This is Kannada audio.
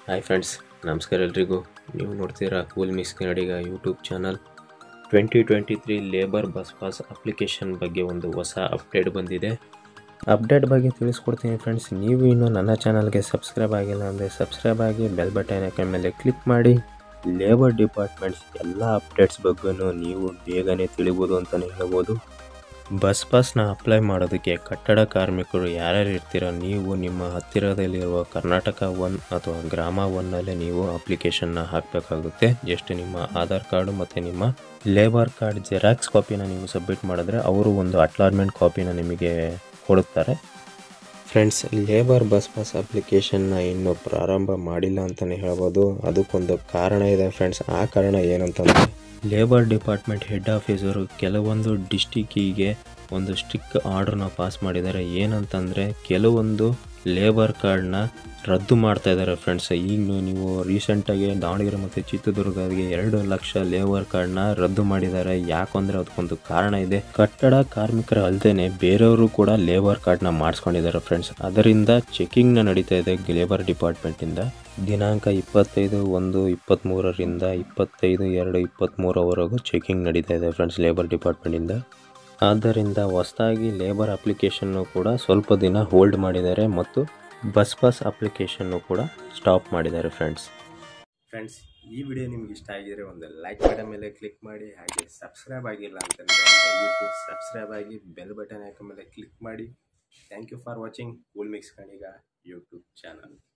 ಹಾಯ್ ಫ್ರೆಂಡ್ಸ್ ನಮಸ್ಕಾರ ಎಲ್ರಿಗೂ ನೀವು ನೋಡ್ತೀರಾ cool mix Kannadiga YouTube channel twenty twenty three labour bus pass application ಬಗ್ಗೆ ಒಂದು ಹೊಸ ಅಪ್ಡೇಟ್ ಬಂದಿದೆ ಅಪ್ಡೇಟ್ ಬಗ್ಗೆ ತಿಳಿಸ್ಕೊಡ್ತೀನಿ ಫ್ರೆಂಡ್ಸ್ ನೀವು ಇನ್ನೂ ನನ್ನ ಚಾನಲ್ಗೆ ಸಬ್ಸ್ಕ್ರೈಬ್ ಆಗಿಲ್ಲ ಅಂದರೆ ಸಬ್ಸ್ಕ್ರೈಬ್ ಆಗಿ ಬೆಲ್ ಬಟನ್ ಐಕನ್ ಮೇಲೆ ಕ್ಲಿಕ್ ಮಾಡಿ ಲೇಬರ್ ಡಿಪಾರ್ಟ್ಮೆಂಟ್ಸ್ ಎಲ್ಲ ಅಪ್ಡೇಟ್ಸ್ ಬಗ್ಗೆನೂ ನೀವು ಬೇಗನೆ ತಿಳಿಬೋದು ಅಂತಲೇ ಹೇಳ್ಬೋದು ಬಸ್ ಪಾಸ್ನ ಅಪ್ಲೈ ಮಾಡೋದಕ್ಕೆ ಕಟ್ಟಡ ಕಾರ್ಮಿಕರು ಯಾರ್ಯಾರು ಇರ್ತೀರೋ ನೀವು ನಿಮ್ಮ ಹತ್ತಿರದಲ್ಲಿರುವ ಕರ್ನಾಟಕ ಒನ್ ಅಥವಾ ಗ್ರಾಮ ಒನ್ನಲ್ಲೇ ನೀವು ಅಪ್ಲಿಕೇಶನ್ನ ಹಾಕಬೇಕಾಗುತ್ತೆ ಜಸ್ಟ್ ನಿಮ್ಮ ಆಧಾರ್ ಕಾರ್ಡು ಮತ್ತು ನಿಮ್ಮ ಲೇಬರ್ ಕಾರ್ಡ್ ಜೆರಾಕ್ಸ್ ಕಾಪಿನ ನೀವು ಸಬ್ಮಿಟ್ ಮಾಡಿದ್ರೆ ಅವರು ಒಂದು ಅಟ್ಲಾರ್ಮೆಂಟ್ ಕಾಪಿನ ನಿಮಗೆ ಕೊಡುತ್ತಾರೆ ಫ್ರೆಂಡ್ಸ್ ಲೇಬರ್ ಬಸ್ ಪಾಸ್ ಅಪ್ಲಿಕೇಶನ್ನ ಇನ್ನೂ ಪ್ರಾರಂಭ ಮಾಡಿಲ್ಲ ಅಂತಲೇ ಹೇಳ್ಬೋದು ಅದಕ್ಕೊಂದು ಕಾರಣ ಇದೆ ಫ್ರೆಂಡ್ಸ್ ಆ ಕಾರಣ ಏನಂತಂದರೆ ಲೇಬರ್ ಡಿಪಾರ್ಟ್ಮೆಂಟ್ ಹೆಡ್ ಆಫೀಸರು ಕೆಲವೊಂದು ಡಿಸ್ಟಿಕ್ಕಿಗೆ ಒಂದು ಸ್ಟ್ರಿಕ್ ಆರ್ಡ್ರನ್ನ ಪಾಸ್ ಮಾಡಿದ್ದಾರೆ ಏನಂತಂದರೆ ಕೆಲವೊಂದು ಲೇಬರ್ ಕಾರ್ಡ್ನ ರದ್ದು ಮಾಡ್ತಾ ಇದ್ದಾರೆ ಫ್ರೆಂಡ್ಸ್ ಈಗ ನೀವು ರೀಸೆಂಟಾಗಿ ದಾವಣಗೆರೆ ಮತ್ತು ಚಿತ್ರದುರ್ಗಗೆ ಎರಡು ಲಕ್ಷ ಲೇಬರ್ ಕಾರ್ಡ್ನ ರದ್ದು ಮಾಡಿದ್ದಾರೆ ಯಾಕಂದ್ರೆ ಅದಕ್ಕೊಂದು ಕಾರಣ ಇದೆ ಕಟ್ಟಡ ಕಾರ್ಮಿಕರ ಅಲ್ಲದೆ ಬೇರೆಯವರು ಕೂಡ ಲೇಬರ್ ಕಾರ್ಡ್ನ ಮಾಡಿಸ್ಕೊಂಡಿದ್ದಾರೆ ಫ್ರೆಂಡ್ಸ್ ಅದರಿಂದ ಚೆಕಿಂಗ್ನ ನಡೀತಾ ಇದೆ ಲೇಬರ್ ಡಿಪಾರ್ಟ್ಮೆಂಟಿಂದ ದಿನಾಂಕ ಇಪ್ಪತ್ತೈದು ಒಂದು ಇಪ್ಪತ್ತ್ಮೂರರಿಂದ ಇಪ್ಪತ್ತೈದು ಎರಡು ಇಪ್ಪತ್ತ್ಮೂರವರೆಗೂ ಚೆಕಿಂಗ್ ನಡೀತಾ ಇದೆ ಫ್ರೆಂಡ್ಸ್ ಲೇಬರ್ ಡಿಪಾರ್ಟ್ಮೆಂಟಿಂದ ಆದ್ದರಿಂದ ಹೊಸದಾಗಿ ಲೇಬರ್ ಅಪ್ಲಿಕೇಶನ್ನು ಕೂಡ ಸ್ವಲ್ಪ ದಿನ ಹೋಲ್ಡ್ ಮಾಡಿದ್ದಾರೆ ಮತ್ತು ಬಸ್ ಪಾಸ್ ಅಪ್ಲಿಕೇಶನ್ನು ಕೂಡ ಸ್ಟಾಪ್ ಮಾಡಿದ್ದಾರೆ ಫ್ರೆಂಡ್ಸ್ ಫ್ರೆಂಡ್ಸ್ ಈ ವಿಡಿಯೋ ನಿಮ್ಗೆ ಇಷ್ಟ ಆಗಿದ್ರೆ ಒಂದು ಲೈಕ್ ಬಟನ್ ಮೇಲೆ ಕ್ಲಿಕ್ ಮಾಡಿ ಹಾಗೆ ಸಬ್ಸ್ಕ್ರೈಬ್ ಆಗಿಲ್ಲ ಅಂತಂದರೆ ದಯವಿಟ್ಟು ಸಬ್ಸ್ಕ್ರೈಬ್ ಆಗಿ ಬೆಲ್ ಬಟನ್ ಐಕನ್ ಮೇಲೆ ಕ್ಲಿಕ್ ಮಾಡಿ thank you for watching cool mix Kannadiga YouTube channel